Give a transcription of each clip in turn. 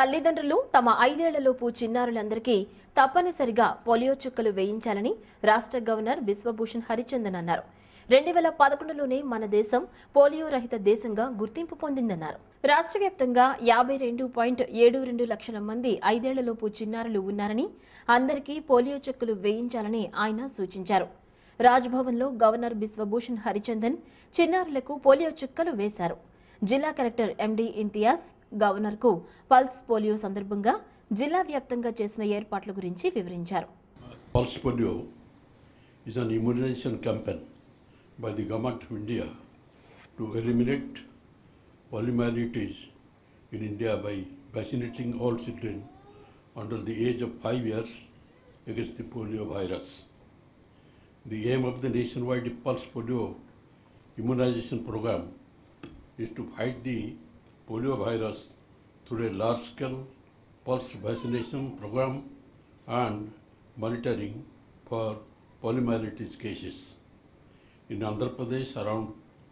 తల్లిదండ్రులు తమ ఐదేళ్లలోపు చిన్నారులందరికీ తప్పనిసరిగా పోలియో చుక్కలు వేయించాలని రాష్ట్ర గవర్నర్ బిశ్వభూషణ్ హరిచందన్ అన్నారు రెండు వేల పదకొండులోనే మన దేశం పోలియో రహిత దేశంగా గుర్తింపు పొందిందన్నారు రాష్ట్ర వ్యాప్తంగా యాభై రెండు పాయింట్ ఏడు రెండు లక్షల మంది ఐదేళ్లలోపు చిన్నారులు ఉన్నారని అందరికీ పోలియో చుక్కలు వేయించాలని ఆయన సూచించారు రాజ్భవన్లో గవర్నర్ బిశ్వభూషణ్ హరిచందన్ చిన్నారులకు పోలియో చుక్కలు వేశారు జిల్లా కలెక్టర్ ఎండి ఇంతియాజ్ గవర్నర్కు పల్స్ పోలియో సందర్భంగా జిల్లా వ్యాప్తంగా చేసిన ఏర్పాట్ల గురించి వివరించారు Pulse polio is an immunization campaign by the government of India to eliminate polymyelitis in India by vaccinating all children under the age of 5 years against the polio virus. The aim of the nationwide pulse polio immunization program is to fight the polio virus through a large-scale pulse vaccination program and monitoring for polymyelitis cases. In Andhra Pradesh, around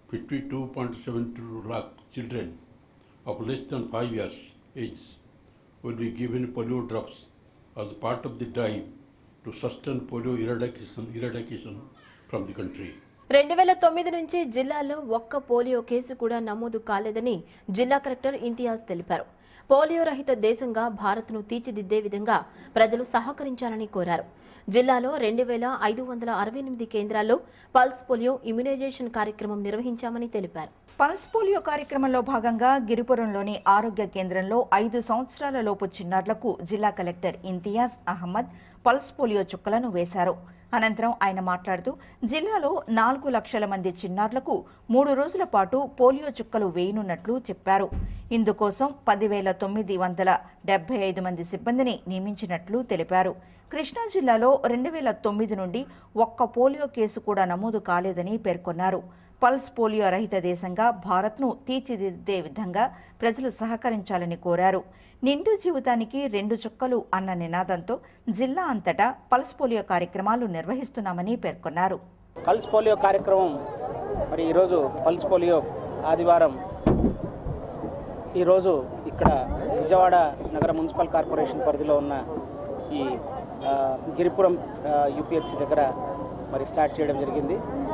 52.72 lakh children of less than 5 years age will be given polio drops as part of the drive to sustain polio eradication, eradication from the country. రెండు వేల తొమ్మిది నుంచి జిల్లాలో ఒక్క polio case కూడా నమోదు కాలేదని జిల్లా కలెక్టర్ ఇంతియాజ్ తెలిపారు పోలియో రహిత దేశంగా భారత్ను తీర్చిదిద్దే విధంగా ప్రజలు సహకరించాలని కోరారు జిల్లాలో రెండు వేల ఐదు వందల అరవై ఎనిమిది కేంద్రాల్లో పల్స్ పోలియో ఇమ్యునైజేషన్ కార్యక్రమం నిర్వహించామని తెలిపారు పల్స్ పోలియో కార్యక్రమంలో భాగంగా గిరిపురంలోని ఆరోగ్య కేంద్రంలో ఐదు సంవత్సరాల లోపు చిన్నారులకు జిల్లా collector Imtiaz Ahmed pulse polio చుక్కలను వేశారు అనంతరం ఆయన మాట్లాడుతూ జిల్లాలో నాలుగు లక్షల మంది చిన్నారులకు మూడు రోజుల పాటు పోలియో చుక్కలు వేయనున్నట్లు చెప్పారు ఇందుకోసం పదివేల తొమ్మిది వందల డెబ్బై ఐదు మంది సిబ్బందిని నియమించినట్లు తెలిపారు కృష్ణా జిల్లాలో రెండు వేల తొమ్మిది నుండి ఒక్క పోలియో కేసు కూడా నమోదు కాలేదని పేర్కొన్నారు పల్స్ పోలియో రహిత దేశంగా భారత్ను తీర్చిదిద్దే విధంగా ప్రజలు సహకరించాలని కోరారు నిండు జీవితానికి రెండు చుక్కలు అన్న నినాదంతో జిల్లా అంతటా పల్స్ పోలియో కార్యక్రమాలు నిర్వహిస్తున్నామని పేర్కొన్నారు పల్స్ పోలియో కార్యక్రమం మరి ఈరోజు పల్స్ పోలియో ఆదివారం ఈరోజు ఇక్కడ విజయవాడ నగర మున్సిపల్ కార్పొరేషన్ పరిధిలో ఉన్న ఈ ఆ, గిరిపురం యూపీహెచ్సి దగ్గర మరి స్టార్ట్ చేయడం జరిగింది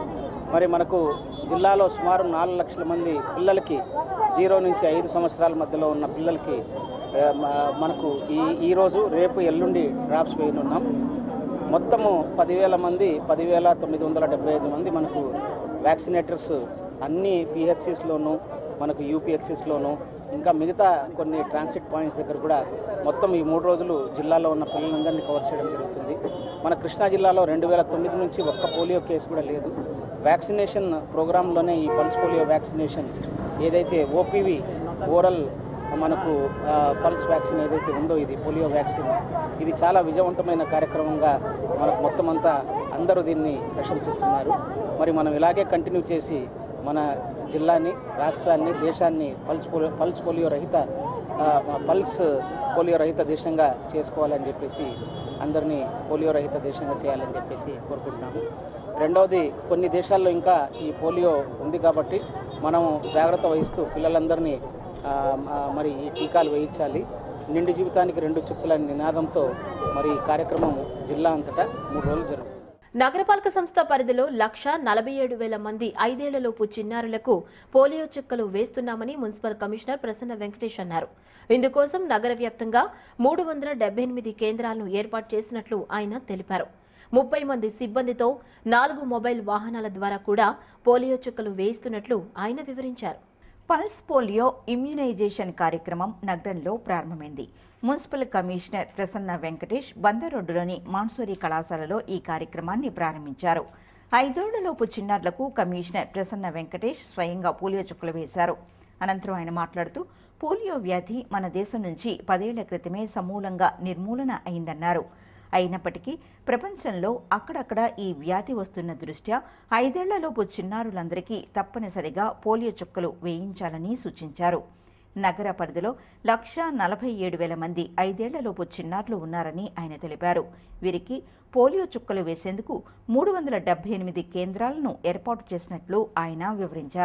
మరి మనకు జిల్లాలో సుమారు నాలుగు లక్షల మంది పిల్లలకి జీరో నుంచి ఐదు సంవత్సరాల మధ్యలో ఉన్న పిల్లలకి ఆ, మ- మనకు ఈ ఈరోజు రేపు ఎల్లుండి డ్రాప్స్ వేయనున్నాం మొత్తము పదివేల మంది పదివేల తొమ్మిది వందల డెబ్బై ఐదు మంది మనకు వ్యాక్సినేటర్స్ అన్ని పిహెచ్సిస్లోను మనకు యూపీహెచ్సిస్లోను ఇంకా మిగతా కొన్ని ట్రాన్సిట్ పాయింట్స్ దగ్గర కూడా మొత్తం ఈ మూడు రోజులు జిల్లాలో ఉన్న పిల్లలందరినీ కవర్ చేయడం జరుగుతుంది మన కృష్ణా జిల్లాలో రెండు వేల తొమ్మిది నుంచి ఒక్క పోలియో కేసు కూడా లేదు వ్యాక్సినేషన్ ప్రోగ్రాంలోనే ఈ పల్స్ పోలియో వ్యాక్సినేషన్ ఏదైతే ఓపీవి ఓరల్ మనకు ఆ, పల్స్ వ్యాక్సిన్ ఏదైతే ఉందో ఇది పోలియో వ్యాక్సిన్ ఇది చాలా విజయవంతమైన కార్యక్రమంగా మనకు మొత్తం అంతా అందరూ దీన్ని ప్రశంసిస్తున్నారు మరి మనం ఇలాగే కంటిన్యూ చేసి మన జిల్లాని రాష్ట్రాన్ని దేశాన్ని పల్స్ పోలియో పల్స్ పోలియో రహిత ఆ, పల్స్ పోలియో రహిత దేశంగా చేసుకోవాలని చెప్పేసి అందరినీ పోలియో రహిత దేశంగా చేయాలని చెప్పేసి కోరుకుంటున్నాము రెండవది కొన్ని దేశాల్లో ఇంకా ఈ పోలియో ఉంది కాబట్టి మనం జాగ్రత్త వహిస్తూ పిల్లలందరినీ ఆ, ఆ, మరి ఈ టీకాలు వేయించాలి నిండు జీవితానికి రెండు చుక్కల నినాదంతో మరి ఈ కార్యక్రమం జిల్లా అంతటా మూడు రోజులు జరుగుతుంది నగరపాలక సంస్థ పరిధిలో లక్ష నలభై ఏడు వేల మంది ఐదేళ్లలోపు చిన్నారులకు పోలియో చుక్కలు వేస్తున్నామని మున్సిపల్ కమిషనర్ ప్రసన్న వెంకటేష్ అన్నారు ఇందుకోసం నగర వ్యాప్తంగా మూడు వందల డెబ్బై ఎనిమిది కేంద్రాలను ఏర్పాటు చేసినట్లు ఆయన తెలిపారు ముప్పై మంది సిబ్బందితో నాలుగు మొబైల్ వాహనాల ద్వారా కూడా పోలియో చుక్కలు వేయిస్తున్నట్లు ఆయన వివరించారు పల్స్ పోలియో ఇమ్యునైజేషన్ కార్యక్రమం నగరంలో ప్రారంభమైంది మున్సిపల్ కమిషనర్ ప్రసన్న వెంకటేష్ బందరోడ్డులోని మాన్సూరి కళాశాలలో ఈ కార్యక్రమాన్ని ప్రారంభించారు ఐదేళ్లలోపు చిన్నారులకు కమిషనర్ ప్రసన్న వెంకటేష్ స్వయంగా పోలియో చుక్కలు వేశారు అనంతరం ఆయన మాట్లాడుతూ పోలియో వ్యాధి మన దేశం నుంచి పదేళ్ల క్రితమే సమూలంగా నిర్మూలన అయిందన్నారు అయినప్పటికీ ప్రపంచంలో అక్కడక్కడ ఈ వ్యాధి వస్తున్న దృష్ట్యా ఐదేళ్లలోపు చిన్నారులందరికీ తప్పనిసరిగా పోలియో చుక్కలు వేయించాలని సూచించారు నగర పరిధిలో లక్ష నలభై ఏడు వేల మంది ఐదేళ్లలోపు చిన్నారులు ఉన్నారని ఆయన తెలిపారు వీరికి పోలియో చుక్కలు వేసేందుకు మూడు వందల డెబ్బై ఎనిమిది కేంద్రాలను ఏర్పాటు చేసినట్లు ఆయన వివరించారు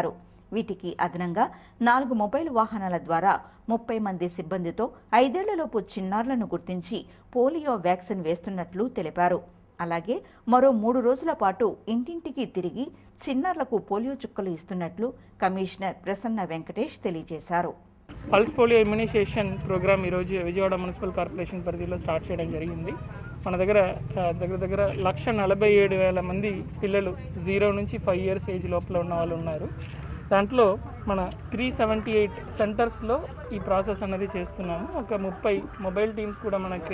వీటికి అదనంగా నాలుగు మొబైల్ వాహనాల ద్వారా ముప్పై మంది సిబ్బందితో ఐదేళ్లలోపు చిన్నారులను గుర్తించి పోలియో వ్యాక్సిన్ వేస్తున్నట్లు తెలిపారు అలాగే మరో మూడు రోజుల పాటు ఇంటింటికి తిరిగి చిన్నారులకు పోలియో చుక్కలు ఇస్తున్నట్లు కమిషనర్ ప్రసన్న వెంకటేష్ తెలియజేశారు పల్స్ పోలియో ఇమ్యునైజేషన్ ప్రోగ్రామ్ ఈరోజు విజయవాడ మున్సిపల్ కార్పొరేషన్ పరిధిలో స్టార్ట్ చేయడం జరిగింది మన దగ్గర ఆ, దగ్గర దగ్గర లక్ష నలభై ఏడు వేల మంది పిల్లలు జీరో నుంచి ఫైవ్ ఇయర్స్ ఏజ్ లోపల ఉన్న వాళ్ళు ఉన్నారు దాంట్లో మన త్రీ సెవెంటీ ఎయిట్ సెంటర్స్లో ఈ ప్రాసెస్ అనేది చేస్తున్నాము ఒక ముప్పై మొబైల్ టీమ్స్ కూడా మనకి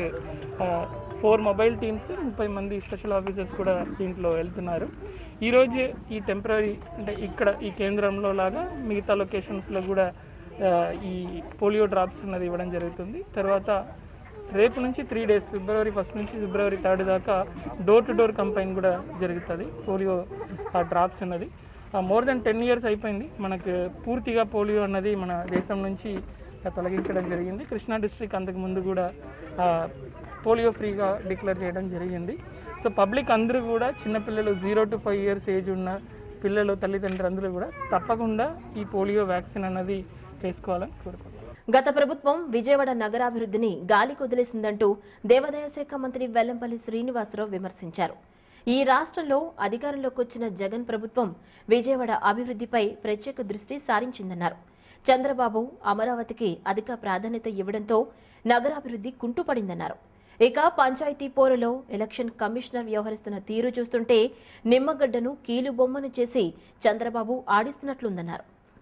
ఫోర్ మొబైల్ టీమ్స్ ముప్పై మంది స్పెషల్ ఆఫీసర్స్ కూడా దీంట్లో వెళ్తున్నారు ఈరోజు ఈ టెంపరీ అంటే ఇక్కడ ఈ కేంద్రంలో లాగా మిగతా లొకేషన్స్లో కూడా ఆ, ఈ పోలియో డ్రాప్స్ అన్నది ఇవ్వడం జరుగుతుంది తర్వాత రేపు నుంచి త్రీ డేస్ ఫిబ్రవరి ఫస్ట్ నుంచి ఫిబ్రవరి థర్డ్ దాకా డోర్ టు డోర్ కంపైన్ కూడా జరుగుతుంది పోలియో ఆ డ్రాప్స్ అన్నది మోర్ దెన్ టెన్ ఇయర్స్ అయిపోయింది మనకు పూర్తిగా పోలియో అన్నది మన దేశం నుంచి తొలగించడం జరిగింది కృష్ణా డిస్ట్రిక్ట్ అంతకు ముందు కూడా ఆ, పోలియో ఫ్రీగా డిక్లేర్ చేయడం జరిగింది సో పబ్లిక్ అందరూ కూడా చిన్నపిల్లలు zero to five years age ఉన్న పిల్లలు తల్లిదండ్రులు అందరూ కూడా తప్పకుండా ఈ పోలియో వ్యాక్సిన్ అన్నది వేసుకోవాలని కోరుకుంటున్నాను గత ప్రభుత్వం విజయవాడ నగరాభివృద్ధిని గాలికి వదిలేసిందంటూ దేవాదాయ శాఖ మంత్రి వెల్లంపల్లి శ్రీనివాసరావు విమర్శించారు ఈ రాష్ట్రంలో అధికారంలోకి వచ్చిన జగన్ ప్రభుత్వం విజయవాడ అభివృద్ధిపై ప్రత్యేక దృష్టి సారించిందన్నారు చంద్రబాబు అమరావతికి అధిక ప్రాధాన్యత ఇవ్వడంతో నగరాభివృద్ధి కుంటుపడిందన్నారు ఇక పంచాయతీ పోరులో ఎలక్షన్ కమిషనర్ వ్యవహరిస్తున్న తీరు చూస్తుంటే నిమ్మగడ్డను కీలుబొమ్మను చేసి చంద్రబాబు ఆడిస్తున్నట్లుందన్నారు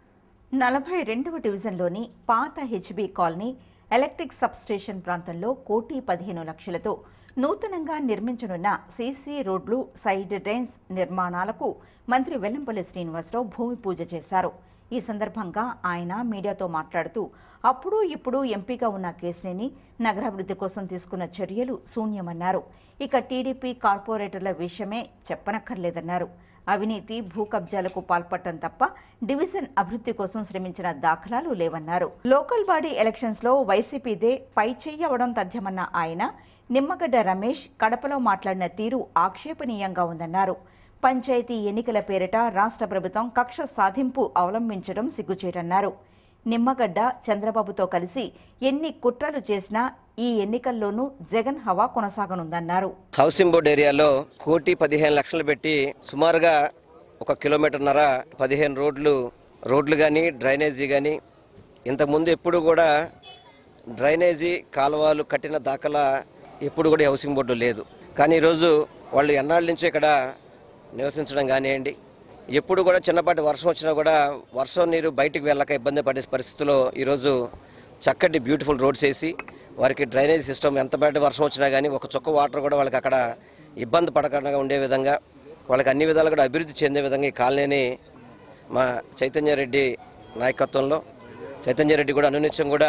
నలభై రెండవ డివిజన్లోని పాత హెచ్బి కాలనీ ఎలక్ట్రిక్ సబ్స్టేషన్ ప్రాంతంలో కోటి పదిహేను లక్షలతో నూతనంగా నిర్మించనున్న సీసీ రోడ్లు సైడ్ డ్రైన్స్ నిర్మాణాలకు మంత్రి వెల్లంపల్లి శ్రీనివాసరావు భూమి పూజ చేశారు ఈ సందర్భంగా ఆయన మీడియాతో మాట్లాడుతూ అప్పుడు ఇప్పుడు ఎంపీగా ఉన్న కేసినేని నగరాభివృద్ధి కోసం తీసుకున్న చర్యలు శూన్యమన్నారు ఇక టీడీపీ కార్పొరేటర్ల విషయమే చెప్పనక్కర్లేదన్నారు అవినీతి భూ కబ్జాలకు పాల్పడటం తప్ప డివిజన్ అభివృద్ధి కోసం శ్రమించిన దాఖలాలు లేవన్నారు లోకల్ బాడీ ఎలక్షన్స్ లో వైసీపీదే పై చెయ్యి అవడం తథ్యమన్న ఆయన నిమ్మగడ్డ రమేష్ కడపలో మాట్లాడిన తీరు ఆక్షేపణీయంగా ఉందన్నారు పంచాయతీ ఎన్నికల పేరిట రాష్ట్ర ప్రభుత్వం కక్ష సాధింపు అవలంబించడం సిగ్గుచేటన్నారు నిమ్మగడ్డ చంద్రబాబుతో కలిసి ఎన్ని కుట్రలు చేసినా ఈ ఎన్నికల్లోనూ జగన్ హవా కొనసాగనుందన్నారు హౌసింగ్ బోర్డ్ ఏరియాలో కోటి పదిహేను లక్షలు పెట్టి సుమారుగా ఒక కిలోమీటర్న్నర పదిహేను రోడ్లు రోడ్లు కానీ డ్రైనేజీ కానీ ఇంతకుముందు ఎప్పుడు కూడా డ్రైనేజీ కాలువలు కట్టిన దాఖలా ఎప్పుడు కూడా ఈ హౌసింగ్ బోర్డు లేదు కానీ ఈరోజు వాళ్ళు ఎన్నాళ్ళ నుంచి ఇక్కడ నివసించడం కానివ్వండి ఎప్పుడు కూడా చిన్నపాటి వర్షం వచ్చినా కూడా వర్షం నీరు బయటికి వెళ్ళక ఇబ్బంది పడే పరిస్థితుల్లో ఈరోజు చక్కటి బ్యూటిఫుల్ రోడ్స్ వేసి వారికి డ్రైనేజ్ సిస్టమ్ ఎంత బయట వర్షం వచ్చినా కానీ ఒక చుక్క వాటర్ కూడా వాళ్ళకి అక్కడ ఇబ్బంది పడకుండా ఉండే విధంగా వాళ్ళకి అన్ని విధాలు కూడా అభివృద్ధి చెందే విధంగా ఈ కాలనీని మా చైతన్యరెడ్డి నాయకత్వంలో చైతన్యరెడ్డి కూడా అనునిత్యం కూడా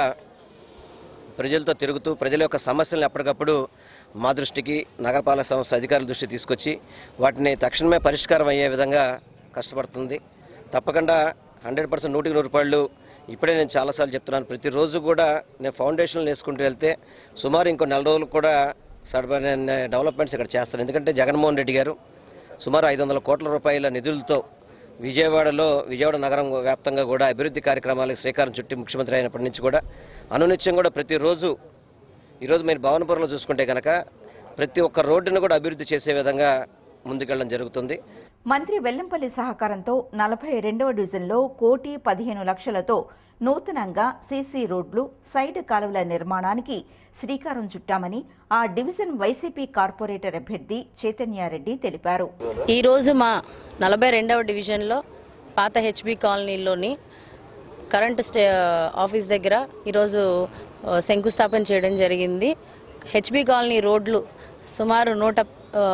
ప్రజలతో తిరుగుతూ ప్రజల యొక్క సమస్యలను ఎప్పటికప్పుడు మా దృష్టికి నగరపాలక సంస్థ అధికారుల దృష్టి తీసుకొచ్చి వాటిని తక్షణమే పరిష్కారం అయ్యే విధంగా కష్టపడుతుంది తప్పకుండా హండ్రెడ్ పర్సెంట్ నూటికి నూరు రూపాయలు ఇప్పుడే నేను చాలాసార్లు చెప్తున్నాను ప్రతిరోజు కూడా నేను ఫౌండేషన్లు వేసుకుంటూ వెళ్తే సుమారు ఇంకో నెల రోజులు కూడా సడమైన డెవలప్మెంట్స్ ఇక్కడ చేస్తాను ఎందుకంటే జగన్మోహన్ రెడ్డి గారు సుమారు ఐదు వందల కోట్ల రూపాయల నిధులతో విజయవాడలో విజయవాడ నగరం వ్యాప్తంగా కూడా అభివృద్ధి కార్యక్రమాలకు శ్రీకారం చుట్టి ముఖ్యమంత్రి అయినప్పటి నుంచి కూడా అనునిత్యం కూడా ప్రతిరోజు ఈరోజు మీరు భవనపురంలో చూసుకుంటే కనుక ప్రతి ఒక్క రోడ్డును కూడా అభివృద్ధి చేసే విధంగా ముందుకెళ్ళడం జరుగుతుంది మంత్రి వెల్లంపల్లి సహకారంతో నలభై రెండవ డివిజన్లో కోటి పదిహేను లక్షలతో నూతనంగా సీసీ రోడ్లు సైడ్ కాలువల నిర్మాణానికి శ్రీకారం చుట్టామని ఆ డివిజన్ వైసీపీ కార్పొరేటర్ అభ్యర్థి చైతన్యారెడ్డి తెలిపారు ఈరోజు మా నలభై రెండవ డివిజన్లో పాత హెచ్బి కాలనీలోని కరెంట్ స్టే ఆఫీస్ దగ్గర ఈరోజు ఆ, శంకుస్థాపన చేయడం జరిగింది హెచ్బి కాలనీ రోడ్లు సుమారు నూట ఆ,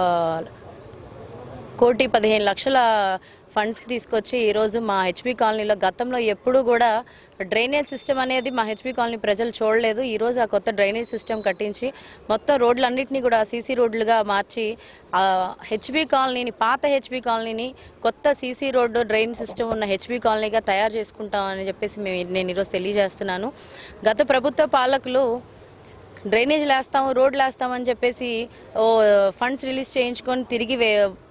కోటి పదిహేను లక్షల ఫండ్స్ తీసుకొచ్చి ఈరోజు మా హెచ్పి కాలనీలో గతంలో ఎప్పుడూ కూడా డ్రైనేజ్ సిస్టమ్ అనేది మా హెచ్పి కాలనీ ప్రజలు చూడలేదు ఈరోజు ఆ కొత్త డ్రైనేజ్ సిస్టమ్ కట్టించి మొత్తం రోడ్లన్నింటినీ కూడా సీసీ రోడ్లుగా మార్చి ఆ హెచ్బి కాలనీని పాత హెచ్బి కాలనీని కొత్త సీసీ రోడ్డు డ్రైన్ సిస్టమ్ ఉన్న హెచ్బి కాలనీగా తయారు చేసుకుంటామని చెప్పేసి మేము నేను ఈరోజు తెలియజేస్తున్నాను గత ప్రభుత్వ పాలకులు డ్రైనేజీలు వేస్తాము రోడ్లు వేస్తామని చెప్పేసి ఓ ఫండ్స్ రిలీజ్ చేయించుకొని తిరిగి వే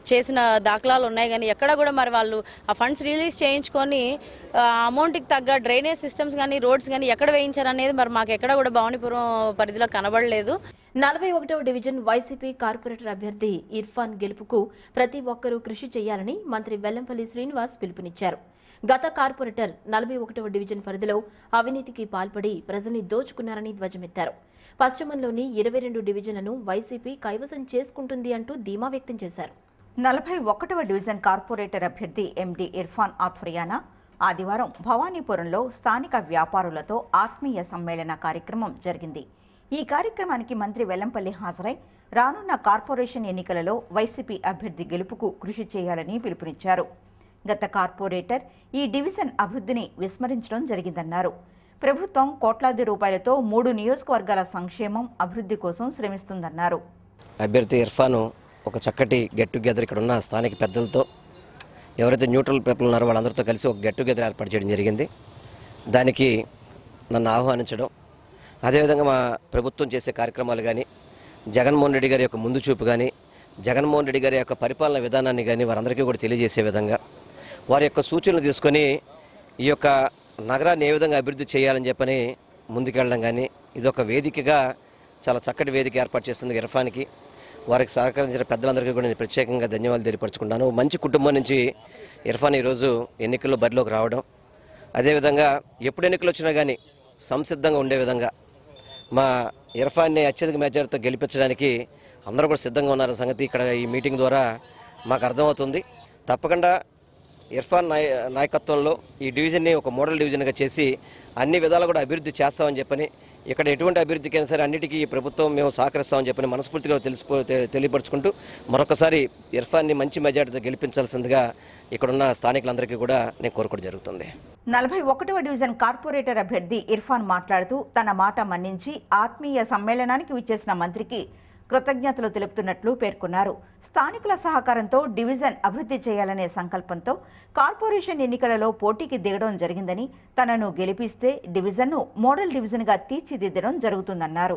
చేసిన దాఖలాలు ఉన్నాయి కానీ ఎక్కడ కూడా మరి వాళ్ళు ఆ ఫండ్స్ రిలీజ్ చేయించుకొని ఆ అమౌంట్కి తగ్గ డ్రైనేజ్ సిస్టమ్స్ కానీ రోడ్స్ కానీ ఎక్కడ వేయించారు అనేది మరి మాకు ఎక్కడ కూడా భవానీపురం పరిధిలో కనబడలేదు నలభై ఒకటవ డివిజన్ వైసీపీ కార్పొరేటర్ అభ్యర్థి ఇర్ఫాన్ గెలుపుకు ప్రతి ఒక్కరూ కృషి చేయాలని మంత్రి వెల్లంపల్లి శ్రీనివాస్ పిలుపునిచ్చారు గత కార్పొరేటర్ నలభై ఒకటవ డివిజన్ పరిధిలో అవినీతికి పాల్పడి ప్రజల్ని దోచుకున్నారని ధ్వజమెత్తారు పశ్చిమంలోని ఇరవై రెండు డివిజన్లను వైసీపీ కైవసం చేసుకుంటుంది అంటూ ధీమా వ్యక్తం చేశారు నలభై ఒకటవ డివిజన్ కార్పొరేటర్ అభ్యర్థి ఎండి ఇర్ఫాన్ ఆధ్వర్యాన ఆదివారం భవానీపురంలో స్థానిక వ్యాపారులతో ఆత్మీయ సమ్మేళన కార్యక్రమం జరిగింది ఈ కార్యక్రమానికి మంత్రి వెల్లంపల్లి హాజరై రానున్న కార్పొరేషన్ ఎన్నికలలో వైసీపీ అభ్యర్థి గెలుపుకు కృషి చేయాలని పిలుపునిచ్చారు గత కార్పొరేటర్ ఈ డివిజన్ అభివృద్ధిని విస్మరించడం జరిగిందన్నారు ప్రభుత్వం కోట్లాది రూపాయలతో మూడు నియోజకవర్గాల సంక్షేమం అభివృద్ధి కోసం శ్రమిస్తుందన్నారు అభ్యర్థి ఇర్ఫాను ఒక చక్కటి గెట్ టుగెదర్ ఇక్కడ ఉన్న స్థానిక పెద్దలతో ఎవరైతే న్యూట్రల్ పీపుల్ ఉన్నారో వాళ్ళందరితో కలిసి ఒక గెట్ టుగెదర్ ఏర్పాటు చేయడం జరిగింది దానికి నన్ను ఆహ్వానించడం అదేవిధంగా మా ప్రభుత్వం చేసే కార్యక్రమాలు కానీ జగన్మోహన్ రెడ్డి గారి యొక్క ముందు చూపు కానీ జగన్మోహన్ రెడ్డి గారి యొక్క పరిపాలన విధానాన్ని కానీ వారందరికీ కూడా తెలియజేసే విధంగా వారి యొక్క సూచనలు తీసుకొని ఈ యొక్క నగరాన్ని ఏ విధంగా అభివృద్ధి చేయాలని చెప్పని ముందుకెళ్ళడం కానీ ఇది ఒక వేదికగా చాలా చక్కటి వేదిక ఏర్పాటు చేస్తుంది ఇర్ఫాన్కి వారికి సహకరించిన పెద్దలందరికీ కూడా నేను ప్రత్యేకంగా ధన్యవాదాలు తెలియపరచుకున్నాను మంచి కుటుంబం నుంచి ఇర్ఫాన్ ఈరోజు ఎన్నికల్లో బరిలోకి రావడం అదేవిధంగా ఎప్పుడు ఎన్నికలు వచ్చినా కానీ సంసిద్ధంగా ఉండే విధంగా మా ఇర్ఫాన్ని అత్యధిక మెజార్టీతో గెలిపించడానికి అందరూ కూడా సిద్ధంగా ఉన్నారన్న సంగతి ఇక్కడ ఈ మీటింగ్ ద్వారా మాకు అర్థమవుతుంది తప్పకుండా ఇర్ఫాన్ నాయ నాయకత్వంలో ఈ డివిజన్ని ఒక మోడల్ డివిజన్గా చేసి అన్ని విధాలు కూడా అభివృద్ధి చేస్తామని చెప్పని ఇక్కడ ఎటువంటి అభివృద్ధికైనా సరే అన్నిటికీ ఈ ప్రభుత్వం మేము సహకరిస్తామని చెప్పని మనస్ఫూర్తిగా తెలిసిపో తె- తెలియపరుచుకుంటూ మరొకసారి ఇర్ఫాన్ని మంచి మెజార్టీతో గెలిపించాల్సిందిగా ఇక్కడున్న స్థానికులందరికీ కూడా నేను కోరుకోవడం జరుగుతుంది నలభై ఒకటవ డివిజన్ కార్పొరేటర్ అభ్యర్థి ఇర్ఫాన్ మాట్లాడుతూ తన మాట మన్నించి ఆత్మీయ సమ్మేళనానికి విచ్చేసిన మంత్రికి కృతజ్ఞతలు తెలుపుతున్నట్లు పేర్కొన్నారు స్థానికుల సహకారంతో డివిజన్ అభివృద్ధి చేయాలనే సంకల్పంతో కార్పొరేషన్ ఎన్నికలలో పోటీకి దిగడం జరిగిందని తనను గెలిపిస్తే డివిజన్ను మోడల్ డివిజన్గా తీర్చిదిద్దడం జరుగుతుందన్నారు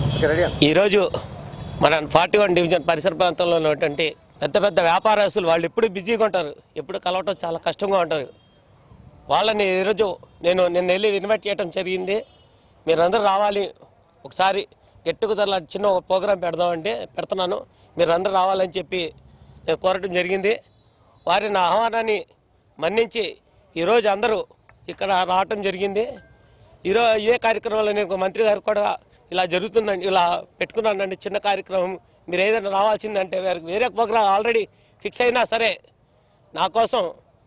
ఈరోజు మన ఫార్టీ వన్ డివిజన్ పరిసర ప్రాంతంలో ఉన్నటువంటి పెద్ద పెద్ద వ్యాపారస్తులు వాళ్ళు ఎప్పుడు బిజీగా ఉంటారు ఎప్పుడు కలవటం చాలా కష్టంగా ఉంటారు వాళ్ళని ఈరోజు నేను నిన్న వెళ్ళి ఇన్వైట్ చేయడం జరిగింది మీరందరూ రావాలి ఒకసారి గెట్ టుగెదర్ లాంటి చిన్న ఒక ప్రోగ్రాం పెడదామంటే పెడుతున్నాను మీరందరూ రావాలని చెప్పి నేను కోరటం జరిగింది వారి నా ఆహ్వానాన్ని మన్నించి ఈరోజు అందరూ ఇక్కడ రావటం జరిగింది ఈరోజు ఇదే కార్యక్రమంలో నేను ఒక మంత్రి గారు కూడా ఇలా జరుగుతుందండి ఇలా పెట్టుకున్నానండి చిన్న కార్యక్రమం మీరు ఏదైనా రావాల్సిందంటే వేరే వేరే ప్రోగ్రాం ఆల్రెడీ ఫిక్స్ అయినా సరే నా కోసం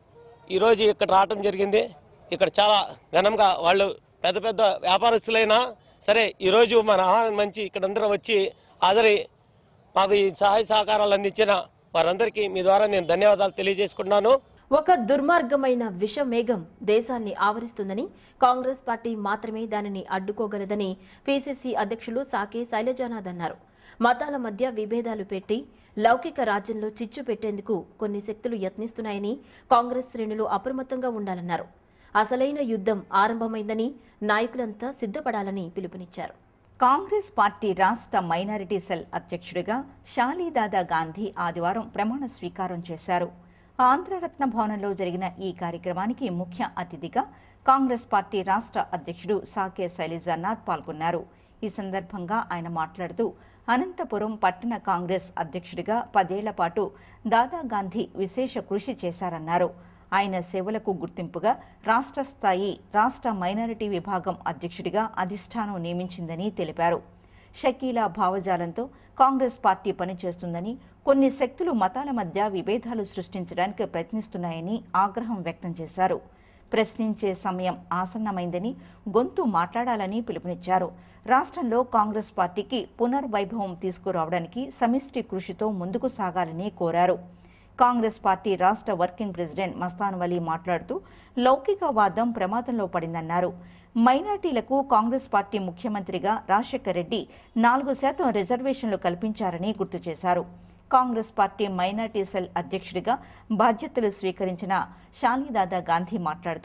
ఈరోజు ఇక్కడ రావటం జరిగింది ఇక్కడ చాలా ఘనంగా వాళ్ళు పెద్ద పెద్ద వ్యాపారస్తులైనా సరే ఈరోజు మన ఆహారం మంచి ఇక్కడ అందరూ వచ్చి హాజరై మాకు ఈ సహాయ సహకారాలు అందించిన వారందరికీ మీ ద్వారా నేను ధన్యవాదాలు తెలియజేసుకుంటున్నాను ఒక దుర్మార్గమైన విషమేఘం దేశాన్ని ఆవరిస్తుందని కాంగ్రెస్ పార్టీ మాత్రమే దానిని అడ్డుకోగలదని పీసీసీ అధ్యక్షులు సాకే శైలజానాథ్ అన్నారు మతాల మధ్య విభేదాలు పెట్టి లౌకిక రాజ్యంలో చిచ్చు పెట్టేందుకు కొన్ని శక్తులు యత్నిస్తున్నాయని కాంగ్రెస్ శ్రేణులు అప్రమత్తంగా ఉండాలన్నారు అసలైన యుద్ధం ఆరంభమైందని నాయకులంతా సిద్ధపడాలని పిలుపునిచ్చారు కాంగ్రెస్ పార్టీ రాష్ట్ర మైనారిటీ సెల్ అధ్యక్షుడిగా షాలీదాదా గాంధీ ఆదివారం ప్రమాణ స్వీకారం చేశారు ఆంధ్రరత్న భవనంలో జరిగిన ఈ కార్యక్రమానికి ముఖ్య అతిథిగా కాంగ్రెస్ పార్టీ రాష్ట్ర అధ్యక్షుడు సాకే శైలజానాథ్ పాల్గొన్నారు ఈ సందర్భంగా ఆయన మాట్లాడుతూ అనంతపురం పట్టణ కాంగ్రెస్ అధ్యక్షుడిగా పదేళ్ల పాటు దాదా గాంధీ విశేష కృషి చేశారన్నారు ఆయన సేవలకు గుర్తింపుగా రాష్ట్ర స్థాయి రాష్ట్ర మైనారిటీ విభాగం అధ్యక్షుడిగా అధిష్టానం నియమించిందని తెలిపారు షకీలా భావజాలంతో కాంగ్రెస్ పార్టీ పనిచేస్తుందని కొన్ని శక్తులు మతాల మధ్య విభేదాలు సృష్టించడానికి ప్రయత్నిస్తున్నాయని ఆగ్రహం వ్యక్తం చేశారు ప్రశ్నించే సమయం ఆసన్నమైందని గొంతు మాట్లాడాలని పిలుపునిచ్చారు రాష్ట్రంలో కాంగ్రెస్ పార్టీకి పునర్వైభవం తీసుకురావడానికి సమిష్టి కృషితో ముందుకు సాగాలని కోరారు కాంగ్రెస్ పార్టీ రాష్ట్ర వర్కింగ్ ప్రెసిడెంట్ మస్తాన్ వలీ మాట్లాడుతూ లౌకికవాదం ప్రమాదంలో పడిందన్నారు మైనార్టీలకు కాంగ్రెస్ పార్టీ ముఖ్యమంత్రిగా రాజశేఖర్ రెడ్డి నాలుగు శాతం రిజర్వేషన్లు కల్పించారని గుర్తు చేశారు కాంగ్రెస్ పార్టీ మైనార్టీ సెల్ అధ్యక్షుడిగా బాధ్యతలు స్వీకరించిన షాలీదాదా గాంధీ మాట్లాడుతూ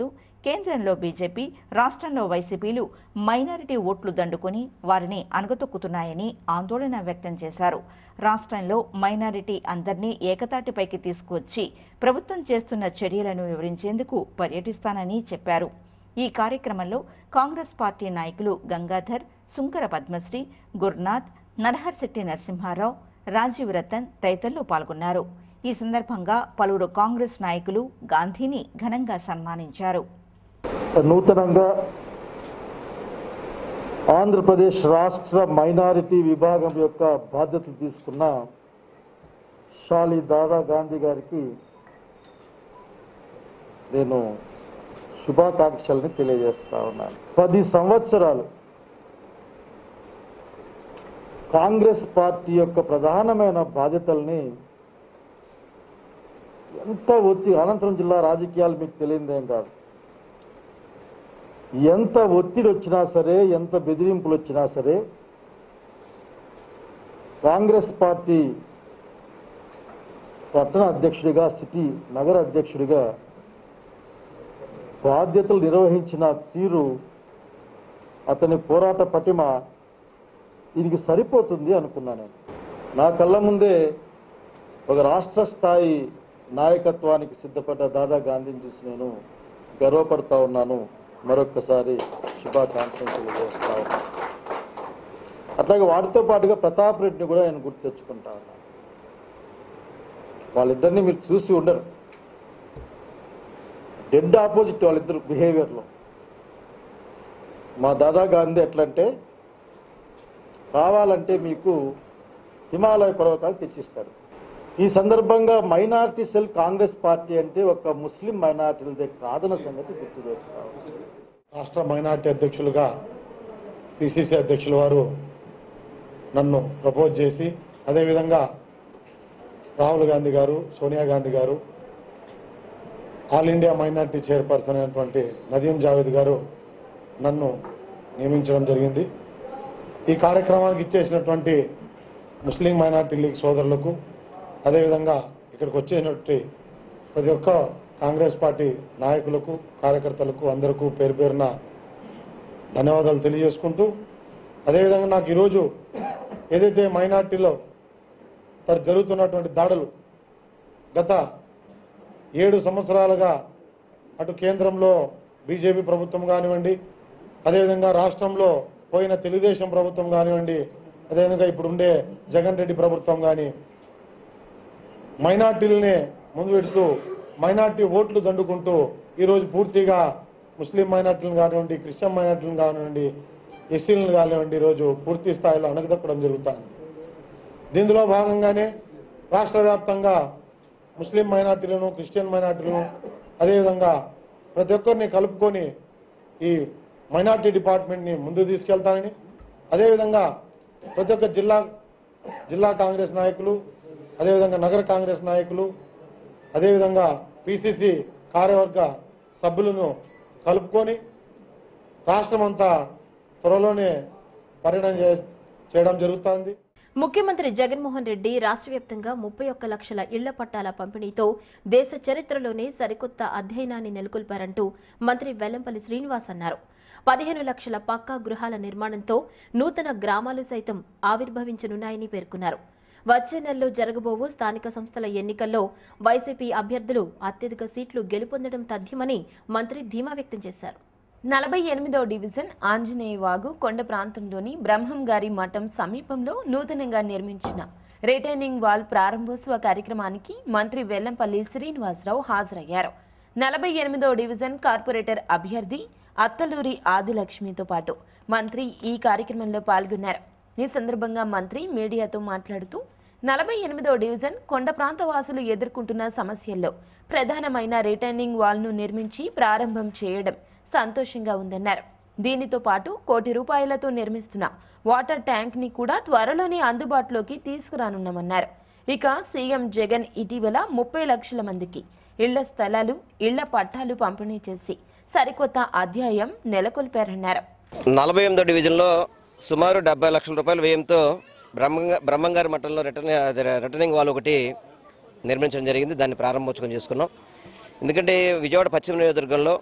కేంద్రంలో బీజేపీ రాష్ట్రంలో వైసీపీలు మైనారిటీ ఓట్లు దండుకొని వారిని అణగతొక్కుతున్నాయని ఆందోళన వ్యక్తం చేశారు రాష్ట్రంలో మైనారిటీ అందరినీ ఏకతాటిపైకి తీసుకువచ్చి ప్రభుత్వం చేస్తున్న చర్యలను వివరించేందుకు పర్యటిస్తానని చెప్పారు ఈ కార్యక్రమంలో కాంగ్రెస్ పార్టీ నాయకులు గంగాధర్ సుంకర పద్మశ్రీ గురునాథ్ నరహర్శెట్టి నరసింహారావు రాజీవ్ రతన్ తదితరులు పాల్గొన్నారు ఈ సందర్భంగా పలువురు కాంగ్రెస్ నాయకులు గాంధీని ఘనంగా సన్మానించారు నూతనంగా ఆంధ్రప్రదేశ్ రాష్ట్ర మైనారిటీ విభాగం యొక్క బాధ్యతలు తీసుకున్న షాలి దాదా గాంధీ గారికి నేను శుభాకాంక్షల్ని తెలియజేస్తా ఉన్నాను పది సంవత్సరాలు కాంగ్రెస్ పార్టీ యొక్క ప్రధానమైన బాధ్యతల్ని ఎంత ఒత్తి అనంతరం జిల్లా రాజకీయాలు మీకు తెలియదేం కాదు ఎంత ఒత్తిడి వచ్చినా సరే ఎంత బెదిరింపులు వచ్చినా సరే కాంగ్రెస్ పార్టీ పట్టణ అధ్యక్షుడిగా సిటీ నగర అధ్యక్షుడిగా బాధ్యతలు నిర్వహించిన తీరు అతని పోరాట పటిమ దీనికి సరిపోతుంది అనుకున్నాను నేను నా కళ్ళ ముందే ఒక రాష్ట్ర స్థాయి నాయకత్వానికి సిద్ధపడ్డ దాదా గాంధీని చూసి నేను గర్వపడతా ఉన్నాను మరొక్కసారి శుభాకాంక్షలు తెలియజేస్తా ఉన్నాను అట్లాగే వాటితో పాటుగా ప్రతాప్ రెడ్డిని కూడా నేను గుర్తు తెచ్చుకుంటా ఉన్నాను వాళ్ళిద్దరిని మీరు చూసి ఉండరు డెడ్ ఆపోజిట్ వాళ్ళిద్దరు బిహేవియర్లో మా దాదా గాంధీ ఎట్లంటే కావాలంటే మీకు హిమాలయ పర్వతాలు తెచ్చిస్తాడు ఈ సందర్భంగా మైనారిటీ సెల్ కాంగ్రెస్ పార్టీ అంటే ఒక ముస్లిం మైనారిటీలదే కాదన్న సంగతి గుర్తు చేస్తాం రాష్ట్ర మైనార్టీ అధ్యక్షులుగా పిసిసి అధ్యక్షుల వారు నన్ను ప్రపోజ్ చేసి అదేవిధంగా రాహుల్ గాంధీ గారు సోనియా గాంధీ గారు ఆల్ ఇండియా మైనార్టీ చైర్పర్సన్ అయినటువంటి నదీం జావేద్ గారు నన్ను నియమించడం జరిగింది ఈ కార్యక్రమానికి ఇచ్చేసినటువంటి ముస్లిం మైనార్టీ లీగ్ సోదరులకు అదేవిధంగా ఇక్కడికి వచ్చేటువంటి ప్రతి ఒక్క కాంగ్రెస్ పార్టీ నాయకులకు కార్యకర్తలకు అందరికీ పేరు పేరున ధన్యవాదాలు తెలియజేసుకుంటూ అదేవిధంగా నాకు ఈరోజు ఏదైతే మైనార్టీలో తర్ జరుగుతున్నటువంటి దాడులు గత ఏడు సంవత్సరాలుగా అటు కేంద్రంలో బీజేపీ ప్రభుత్వం కానివ్వండి అదేవిధంగా రాష్ట్రంలో పోయిన తెలుగుదేశం ప్రభుత్వం కానివ్వండి అదేవిధంగా ఇప్పుడు ఉండే జగన్ రెడ్డి ప్రభుత్వం కానీ మైనార్టీలనే ముందు పెడుతూ మైనార్టీ ఓట్లు దండుకుంటూ ఈరోజు పూర్తిగా ముస్లిం మైనార్టీలను కానివ్వండి క్రిస్టియన్ మైనార్టీలను కానివ్వండి ఎస్సీలను కానివ్వండి ఈరోజు పూర్తి స్థాయిలో అణగదొక్కడం జరుగుతుంది దీనిలో భాగంగానే రాష్ట్ర వ్యాప్తంగా ముస్లిం మైనార్టీలను క్రిస్టియన్ మైనార్టీలను అదేవిధంగా ప్రతి ఒక్కరిని కలుపుకొని ఈ మైనార్టీ డిపార్ట్మెంట్ని ముందుకు తీసుకెళ్తానని అదేవిధంగా ప్రతి ఒక్క జిల్లా జిల్లా కాంగ్రెస్ నాయకులు అదేవిధంగా నగర కాంగ్రెస్ నాయకులు అదేవిధంగా పిసిసి కార్యవర్గ సభ్యులను కలుపుకొని రాష్ట్రమంతా త్వరలోనే పర్యటన చే- చేయడం జరుగుతుంది ముఖ్యమంత్రి జగన్మోహన్ రెడ్డి రాష్ట్ర వ్యాప్తంగా ముప్పై ఒక్క లక్షల ఇళ్ల పట్టాల పంపిణీతో దేశ చరిత్రలోనే సరికొత్త అధ్యయనాన్ని నెలకొల్పారంటూ మంత్రి వెల్లంపల్లి శ్రీనివాస్ అన్నారు పదిహేను లక్షల పక్కా గృహాల నిర్మాణంతో నూతన గ్రామాలు సైతం ఆవిర్భవించనున్నాయని పేర్కొన్నారు వచ్చే నెలలో జరగబోవు స్థానిక సంస్థల ఎన్నికల్లో వైసీపీ అభ్యర్థులు అత్యధిక సీట్లు గెలుపొందడం తథ్యమని మంత్రి ధీమా వ్యక్తం చేశారు నలభై ఎనిమిదో డివిజన్ ఆంజనేయ వాగు కొండ ప్రాంతంలోని బ్రహ్మం గారి మఠం సమీపంలో నూతనంగా నిర్మించిన రిటైనింగ్ వాల్ ప్రారంభోత్సవ కార్యక్రమానికి మంత్రి వెల్లంపల్లి శ్రీనివాసరావు హాజరయ్యారు నలభై ఎనిమిదో డివిజన్ కార్పొరేటర్ అభ్యర్థి అత్తలూరి ఆదిలక్ష్మితో పాటు మంత్రి ఈ కార్యక్రమంలో పాల్గొన్నారు ఈ సందర్భంగా మంత్రి మీడియాతో మాట్లాడుతూ నలభై ఎనిమిదో డివిజన్ కొండ ప్రాంత వాసులు ఎదుర్కొంటున్న సమస్యల్లో ప్రధానమైన రిటైనింగ్ వాల్ను నిర్మించి ప్రారంభం చేయడం సంతోషంగా ఉందన్నారు దీనితో పాటు కోటి రూపాయలతో నిర్మిస్తున్న వాటర్ ట్యాంక్ ని కూడా త్వరలోనే అందుబాటులోకి తీసుకురానున్నామన్నారు ఇక సీఎం జగన్ ఇటీవల ముప్పై లక్షల మందికి ఇళ్ల స్థలాలు ఇళ్ల పట్టాలు పంపిణీ చేసి సరికొత్త అధ్యాయం నెలకొల్పారన్నారు నలభై ఎనిమిదో డివిజన్లో సుమారు డెబ్బై లక్షల రూపాయల వ్యయంతో బ్రహ్మంగా బ్రహ్మంగారి మఠంలో రిటర్న్ అదే రిటర్నింగ్ వాల్ ఒకటి నిర్మించడం జరిగింది దాన్ని ప్రారంభోత్సవం చేసుకున్నాం ఎందుకంటే విజయవాడ పశ్చిమ నియోజకవర్గంలో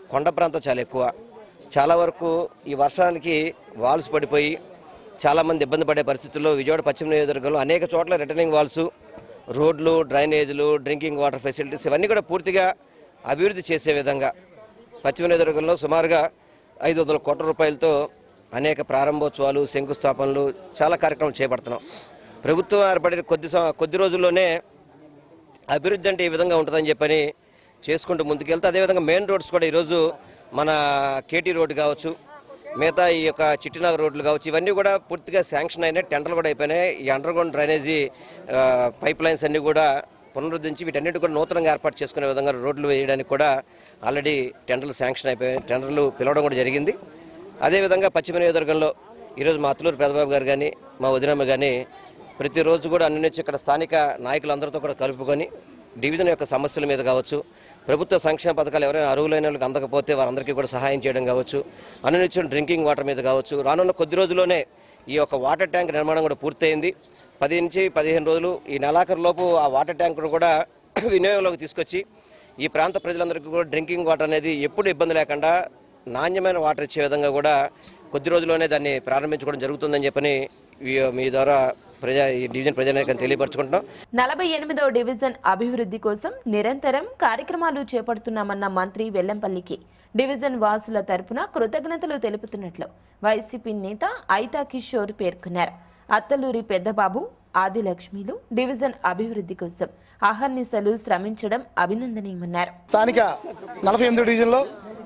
కొండ ప్రాంతం చాలా ఎక్కువ చాలా వరకు ఈ వర్షానికి వాల్స్ పడిపోయి చాలామంది ఇబ్బంది పడే పరిస్థితుల్లో విజయవాడ పశ్చిమ నియోజకవర్గంలో అనేక చోట్ల రిటర్నింగ్ వాల్స్ రోడ్లు డ్రైనేజీలు డ్రింకింగ్ వాటర్ ఫెసిలిటీస్ ఇవన్నీ కూడా పూర్తిగా అభివృద్ధి చేసే విధంగా పశ్చిమ నియోజకవర్గంలో సుమారుగా ఐదు వందల కోట్ల రూపాయలతో అనేక ప్రారంభోత్సవాలు శంకుస్థాపనలు చాలా కార్యక్రమాలు చేపడుతున్నాం ప్రభుత్వం ఏర్పడిన కొద్ది సం- కొద్ది రోజుల్లోనే అభివృద్ధి అంటే ఈ విధంగా ఉంటుందని చెప్పని చేసుకుంటూ ముందుకెళ్తే అదేవిధంగా మెయిన్ రోడ్స్ కూడా ఈరోజు మన కేటీ రోడ్డు కావచ్చు మిగతా ఈ యొక్క చిట్టినగర్ రోడ్లు కావచ్చు ఇవన్నీ కూడా పూర్తిగా శాంక్షన్ అయినాయి టెండర్లు కూడా అయిపోయినాయి ఈ అండర్ గ్రౌండ్ డ్రైనేజీ ఆ, పైప్ లైన్స్ అన్నీ కూడా పునరుద్ధరించి వీటన్నిటి కూడా నూతనంగా ఏర్పాటు చేసుకునే విధంగా రోడ్లు వేయడానికి కూడా ఆల్రెడీ టెండర్లు శాంక్షన్ అయిపోయాయి టెండర్లు పిలవడం కూడా జరిగింది అదేవిధంగా పశ్చిమ నియోజకవర్గంలో ఈరోజు మా అత్తులూరు పెదబాబు గారు కానీ మా వదినమ్మ కానీ ప్రతిరోజు కూడా అన్ని నుంచి ఇక్కడ స్థానిక నాయకులందరితో కూడా కలుపుకొని డివిజన్ యొక్క సమస్యల మీద కావచ్చు ప్రభుత్వ సంక్షేమ పథకాలు ఎవరైనా అర్హులైన వాళ్ళకి అందకపోతే వారందరికీ కూడా సహాయం చేయడం కావచ్చు అనునిత్యం డ్రింకింగ్ వాటర్ మీద కావచ్చు రానున్న కొద్ది రోజుల్లోనే ఈ యొక్క వాటర్ ట్యాంక్ నిర్మాణం కూడా పూర్తయింది పది నుంచి పదిహేను రోజులు ఈ నెలాఖరు లోపు ఆ వాటర్ ట్యాంకును కూడా వినియోగంలోకి తీసుకొచ్చి ఈ ప్రాంత ప్రజలందరికీ కూడా డ్రింకింగ్ వాటర్ అనేది ఎప్పుడు ఇబ్బంది లేకుండా నాణ్యమైన వాటర్ ఇచ్చే విధంగా కూడా కొద్ది రోజుల్లోనే దాన్ని ప్రారంభించుకోవడం జరుగుతుందని చెప్పని ఈ- మీ ద్వారా ప్రజా ఈ డివిజన్ ప్రజానాయకులను తెలియపరచుకుంటున్నాం నలభై ఎనిమిదో డివిజన్ అభివృద్ధి కోసం నిరంతరం కార్యక్రమాలు చేపడుతున్నామన్న మంత్రి వెల్లంపల్లికి డివిజన్ వాసుల తరపున కృతజ్ఞతలు తెలుపుతున్నట్లు వైసీపీ నేత ఐతా కిషోర్ పేర్కొన్నారు అత్తలూరి పెద్దబాబు ఆదిలక్ష్మిలు డివిజన్ అభివృద్ధి కోసం అహర్నిశలు శ్రమించడం అభినందనీయమన్నారు స్థానిక నలభై ఎనిమిది డివిజన్లో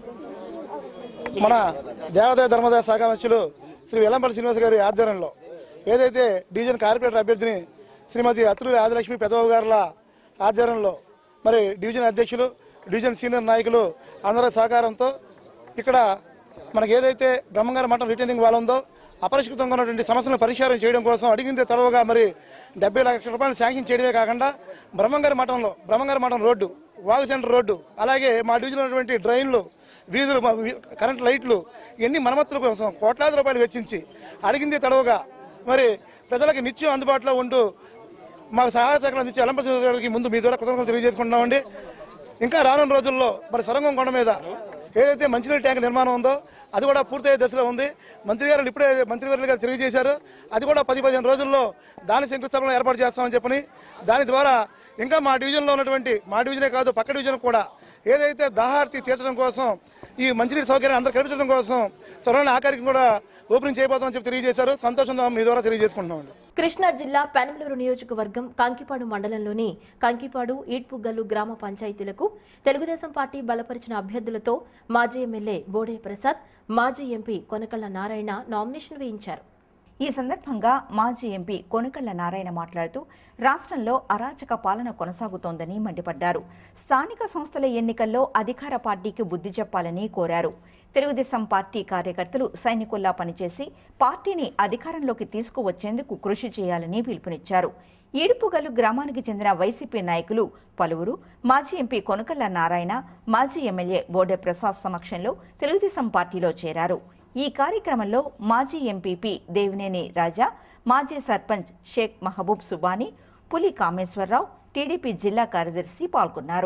మన దేవాదాయ ధర్మదాయ శాఖ మంత్రులు శ్రీ వెల్లంపల్లి శ్రీనివాస్ గారి ఆధ్వర్యంలో ఏదైతే డివిజన్ కార్పొరేటర్ అభ్యర్థిని శ్రీమతి అతులూరి ఆదిలక్ష్మి పెద్దబాబు గారుల ఆధ్వర్యంలో మరి డివిజన్ అధ్యక్షులు డివిజన్ సీనియర్ నాయకులు అందరి సహకారంతో ఇక్కడ మనకి ఏదైతే బ్రహ్మంగారి మఠం రిటర్నింగ్ వాల్ ఉందో అపరిష్కృతంగా ఉన్నటువంటి సమస్యలను పరిష్కారం చేయడం కోసం అడిగిందే తడవగా మరి డెబ్బై లక్షల రూపాయలు శాంక్షన్ చేయడమే కాకుండా బ్రహ్మంగారి మఠంలో బ్రహ్మంగారి మఠం రోడ్డు వాగు సెంటర్ రోడ్డు అలాగే మా డివిజన్ ఉన్నటువంటి డ్రైన్లు వీధులు మా వీ- కరెంట్ లైట్లు ఇవన్నీ మరమ్మతుల కోసం కోట్లాది రూపాయలు వెచ్చించి అడిగిందే తడవగా మరి ప్రజలకు నిత్యం అందుబాటులో ఉంటూ మాకు సహాయ శాఖలు అందించే అలంపతి గారికి ముందు మీ ద్వారా కృతజ్ఞతలు తెలియజేసుకుంటున్నామండి ఇంకా రానున్న రోజుల్లో మరి సరంగం కొండ మీద ఏదైతే మంచినీళ్ళ ట్యాంక్ నిర్మాణం ఉందో అది కూడా పూర్తయ్యే దశలో ఉంది మంత్రి గారు ఇప్పుడే మంత్రివర్యులు గారు తెలియజేశారు అది కూడా పది పదిహేను రోజుల్లో దాని శంకుస్థాపన ఏర్పాటు చేస్తామని చెప్పని దాని ద్వారా ఇంకా మా డివిజన్లో ఉన్నటువంటి మా డివిజనే కాదు పక్క డివిజన్ కూడా ఏదైతే దాహార్తి తీర్చడం కోసం ఈ మంచినీటి సౌకర్యం అందరూ కల్పించడం కోసం త్వరలో ఆ కార్యక్రమం కూడా ఓపెనింగ్ చేయబోతామని చెప్పి తెలియజేశారు సంతోషంగా మీ ద్వారా తెలియజేసుకుంటున్నామండి కృష్ణా జిల్లా పెనమలూరు నియోజకవర్గం కంకిపాడు మండలంలోని కంకిపాడు ఈడ్పుగల్లు గ్రామ పంచాయతీలకు తెలుగుదేశం పార్టీ బలపరిచిన అభ్యర్థులతో మాజీ ఎమ్మెల్యే బోడే ప్రసాద్ మాజీ ఎంపీ కొనకళ్ళ నారాయణ నామినేషన్ వేయించారు ఈ సందర్భంగా మాజీ ఎంపీ కొనుకళ్ల నారాయణ మాట్లాడుతూ రాష్ట్రంలో అరాచక పాలన కొనసాగుతోందని మండిపడ్డారు స్థానిక సంస్థల ఎన్నికల్లో అధికార పార్టీకి బుద్ధి చెప్పాలని కోరారు తెలుగుదేశం పార్టీ కార్యకర్తలు సైనికుల్లా పనిచేసి పార్టీని అధికారంలోకి తీసుకువచ్చేందుకు కృషి చేయాలని పిలుపునిచ్చారు ఈడుపుగల్లు గ్రామానికి చెందిన వైసీపీ నాయకులు పలువురు మాజీ ఎంపీ కొనుకళ్ల నారాయణ మాజీ ఎమ్మెల్యే బోడే ప్రసాద్ సమక్షంలో తెలుగుదేశం పార్టీలో చేరారు ఈ కార్యక్రమంలో మాజీ ఎంపీపీ దేవినేని రాజా మాజీ సర్పంచ్ షేక్ మహబూబ్ సుబానీ పులి కామేశ్వరరావు టీడీపీ జిల్లా కార్యదర్శి పాల్గొన్నారు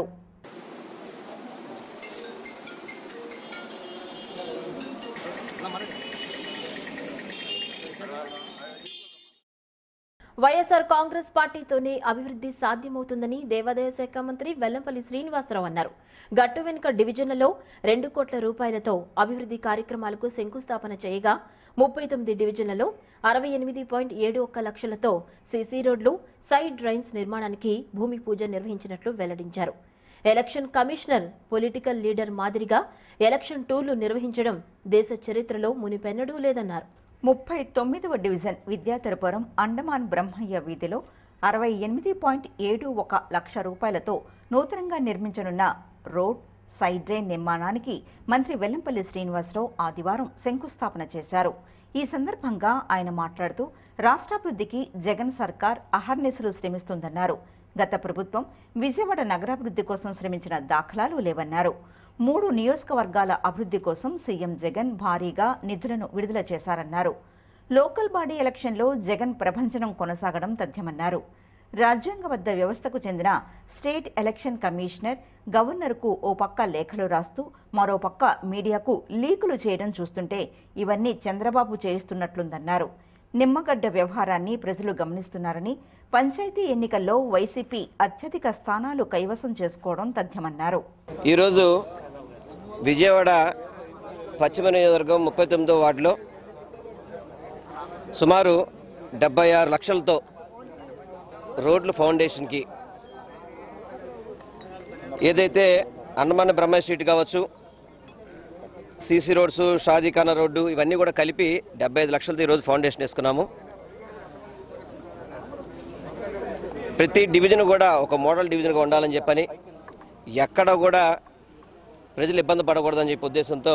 వైఎస్ఆర్ కాంగ్రెస్ పార్టీతోనే అభివృద్ధి సాధ్యమవుతుందని దేవాదాయ శాఖ మంత్రి వెల్లంపల్లి శ్రీనివాసరావు అన్నారు గట్టు వెనుక డివిజన్లలో రెండు కోట్ల రూపాయలతో అభివృద్ధి కార్యక్రమాలకు శంకుస్థాపన చేయగా ముప్పై తొమ్మిది డివిజన్లలో అరవై ఎనిమిది పాయింట్ ఏడు ఒక్క లక్షలతో సీసీ రోడ్లు సైడ్ డ్రైన్స్ నిర్మాణానికి భూమి పూజ నిర్వహించినట్లు వెల్లడించారు ఎలక్షన్ కమిషనర్ పొలిటికల్ లీడర్ మాదిరిగా ఎలక్షన్ టూర్లు నిర్వహించడం దేశ చరిత్రలో మునిపెన్నడూ లేదన్నారు ముప్పై తొమ్మిదవ డివిజన్ విద్యాధరపురం అండమాన్ బ్రహ్మయ్య వీధిలో అరవై ఎనిమిది పాయింట్ ఏడు ఒక లక్ష రూపాయలతో నూతనంగా నిర్మించనున్న రోడ్ సైడ్ డ్రైన్ నిర్మాణానికి మంత్రి వెల్లంపల్లి శ్రీనివాసరావు ఆదివారం శంకుస్థాపన చేశారు ఈ సందర్భంగా ఆయన మాట్లాడుతూ రాష్ట్రాభివృద్ధికి జగన్ సర్కార్ అహర్నిశలు శ్రమిస్తుందన్నారు గత ప్రభుత్వం విజయవాడ నగరాభివృద్ధి కోసం శ్రమించిన దాఖలాలు లేవన్నారు మూడు నియోజకవర్గాల అభివృద్ధి కోసం సీఎం జగన్ భారీగా నిధులను విడుదల చేశారన్నారు లోకల్ బాడీ ఎలక్షన్లో జగన్ ప్రభంజనం కొనసాగడం తథ్యమన్నారు రాజ్యాంగబద్ధ వ్యవస్థకు చెందిన స్టేట్ ఎలక్షన్ కమిషనర్ గవర్నర్కు ఓ పక్క లేఖలు రాస్తూ మరో పక్క మీడియాకు లీకులు చేయడం చూస్తుంటే ఇవన్నీ చంద్రబాబు చేయిస్తున్నట్లుందన్నారు నిమ్మగడ్డ వ్యవహారాన్ని ప్రజలు గమనిస్తున్నారని పంచాయతీ ఎన్నికల్లో వైసీపీ అత్యధిక స్థానాలు కైవసం చేసుకోవడం తథ్యమన్నారు ఈరోజు విజయవాడ పశ్చిమ నియోజకవర్గం ముప్పై తొమ్మిదో వార్డులో సుమారు డెబ్బై ఆరు లక్షలతో రోడ్లు ఫౌండేషన్కి ఏదైతే అన్నమాన బ్రహ్మ స్ట్రీట్ కావచ్చు సీసీ రోడ్స్ షాదీఖానా రోడ్డు ఇవన్నీ కూడా కలిపి డెబ్బై ఐదు లక్షలతో ఈరోజు ఫౌండేషన్ వేసుకున్నాము ప్రతి డివిజన్ కూడా ఒక మోడల్ డివిజన్గా ఉండాలని చెప్పని ఎక్కడ కూడా ప్రజలు ఇబ్బంది పడకూడదని చెప్పి ఉద్దేశంతో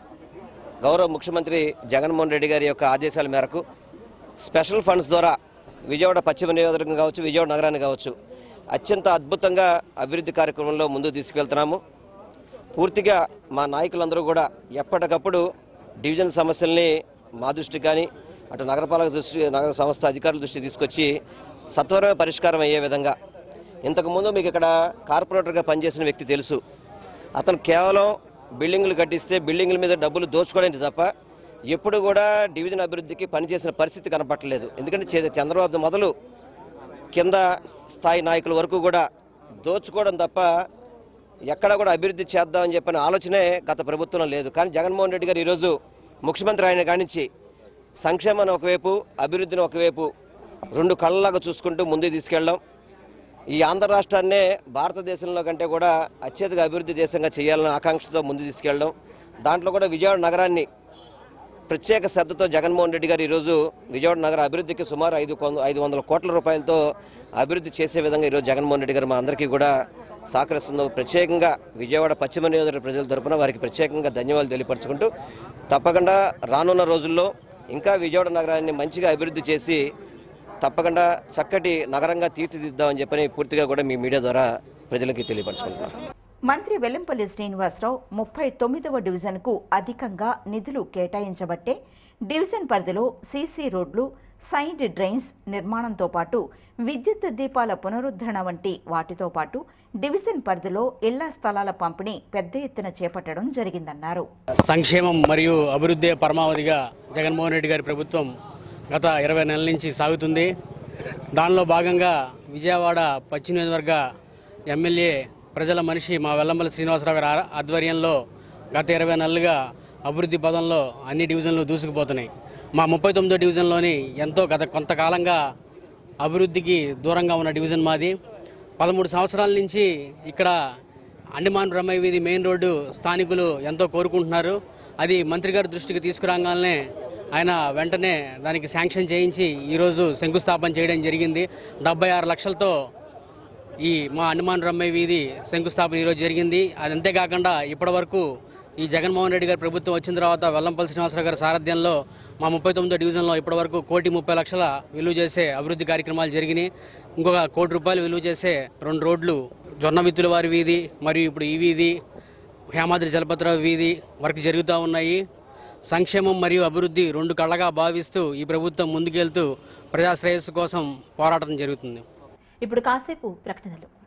గౌరవ ముఖ్యమంత్రి జగన్మోహన్ రెడ్డి గారి యొక్క ఆదేశాల మేరకు స్పెషల్ ఫండ్స్ ద్వారా విజయవాడ పశ్చిమ నియోజకవర్గం కావచ్చు విజయవాడ నగరాన్ని కావచ్చు అత్యంత అద్భుతంగా అభివృద్ధి కార్యక్రమంలో ముందుకు తీసుకెళ్తున్నాము పూర్తిగా మా నాయకులందరూ కూడా ఎప్పటికప్పుడు డివిజన్ సమస్యల్ని మా దృష్టికి కానీ అటు నగరపాలక దృష్టి నగర సంస్థ అధికారుల దృష్టికి తీసుకొచ్చి సత్వరమే పరిష్కారం అయ్యే విధంగా ఇంతకుముందు మీకు ఇక్కడ కార్పొరేటర్గా పనిచేసిన వ్యక్తి తెలుసు అతను కేవలం బిల్డింగ్లు కట్టిస్తే బిల్డింగ్ల మీద డబ్బులు దోచుకోవడానికి తప్ప ఎప్పుడు కూడా డివిజన్ అభివృద్ధికి పనిచేసిన పరిస్థితి కనపట్టలేదు ఎందుకంటే చే- చంద్రబాబు మొదలు కింద స్థాయి నాయకుల వరకు కూడా దోచుకోవడం తప్ప ఎక్కడ కూడా అభివృద్ధి చేద్దామని చెప్పిన ఆలోచనే గత ప్రభుత్వంలో లేదు కానీ జగన్మోహన్ రెడ్డి గారు ఈరోజు ముఖ్యమంత్రి ఆయన కానించి సంక్షేమాన్ని ఒకవైపు అభివృద్ధిని ఒకవైపు రెండు కళ్ళలాగా చూసుకుంటూ ముందుకు తీసుకెళ్ళడం ఈ ఆంధ్ర రాష్ట్రాన్నే భారతదేశంలో కంటే కూడా అత్యధిక అభివృద్ధి దేశంగా చేయాలన్న ఆకాంక్షతో ముందు తీసుకెళ్ళడం దాంట్లో కూడా విజయవాడ నగరాన్ని ప్రత్యేక శ్రద్ధతో జగన్మోహన్ రెడ్డి గారు ఈరోజు విజయవాడ నగర అభివృద్ధికి సుమారు ఐదు కొం- ఐదు వందల కోట్ల రూపాయలతో అభివృద్ధి చేసే విధంగా ఈరోజు జగన్మోహన్ రెడ్డి గారు మా అందరికీ కూడా సహకరిస్తుందో ప్రత్యేకంగా విజయవాడ పశ్చిమ నియోజకవర్గ ప్రజల తరపున వారికి ప్రత్యేకంగా ధన్యవాదాలు తెలియపరచుకుంటూ తప్పకుండా రానున్న రోజుల్లో ఇంకా విజయవాడ నగరాన్ని మంచిగా అభివృద్ధి చేసి తప్పకుండా చక్కటి నగరంగా తీర్చిదిద్దామని చెప్పని పూర్తిగా కూడా మీ మీడియా ద్వారా ప్రజలకి తెలియపరచుకుంటున్నాం మంత్రి వెల్లంపల్లి శ్రీనివాసరావు ముప్పై తొమ్మిదవ డివిజన్కు అధికంగా నిధులు కేటాయించబట్టే డివిజన్ పరిధిలో సీసీ రోడ్లు సైడ్ డ్రైన్స్ నిర్మాణంతో పాటు విద్యుత్ దీపాల పునరుద్ధరణ వంటి వాటితో పాటు డివిజన్ పరిధిలో ఇళ్ల స్థలాల పంపిణీ పెద్ద ఎత్తున చేపట్టడం జరిగిందన్నారు సంక్షేమం మరియు అభివృద్ధి పరమావధిగా జగన్మోహన్ రెడ్డి గారి ప్రభుత్వం గత ఇరవై నెలల నుంచి సాగుతుంది దానిలో భాగంగా విజయవాడ పశ్చిమ నియోజకవర్గ ఎమ్మెల్యే ప్రజల మనిషి మా వెల్లంపల్లి శ్రీనివాసరావు గారి ఆ- ఆధ్వర్యంలో గత ఇరవై నెలలుగా అభివృద్ధి పదంలో అన్ని డివిజన్లు దూసుకుపోతున్నాయి మా ముప్పై తొమ్మిదో డివిజన్లోని ఎంతో గత కొంతకాలంగా అభివృద్ధికి దూరంగా ఉన్న డివిజన్ మాది పదమూడు సంవత్సరాల నుంచి ఇక్కడ అండమాన్ బ్రహ్మయ్య వీధి మెయిన్ రోడ్డు స్థానికులు ఎంతో కోరుకుంటున్నారు అది మంత్రి గారి దృష్టికి తీసుకురాగానే ఆయన వెంటనే దానికి శాంక్షన్ చేయించి ఈరోజు శంకుస్థాపన చేయడం జరిగింది డెబ్బై ఆరు లక్షలతో ఈ మా అండమాన్ రమ్మయ్య వీధి శంకుస్థాపన ఈరోజు జరిగింది అది అంతేకాకుండా ఇప్పటివరకు ఈ జగన్మోహన్ రెడ్డి గారి ప్రభుత్వం వచ్చిన తర్వాత వెల్లంపల్లి శ్రీనివాసరావు గారి సారథ్యంలో మా ముప్పై తొమ్మిదో డివిజన్లో ఇప్పటివరకు కోటి ముప్పై లక్షల విలువ చేసే అభివృద్ధి కార్యక్రమాలు జరిగినాయి ఇంకొక కోటి రూపాయలు విలువ చేసే రెండు రోడ్లు జొన్న విత్తుల వారి వీధి మరియు ఇప్పుడు ఈ వీధి హేమాద్రి జలపతిరావు వీధి వర్క్ జరుగుతూ ఉన్నాయి సంక్షేమం మరియు అభివృద్ధి రెండు కళ్ళగా భావిస్తూ ఈ ప్రభుత్వం ముందుకెళ్తూ ప్రజా శ్రేయస్సు కోసం పోరాటం జరుగుతుంది ఇప్పుడు కాసేపు ప్రకటనలు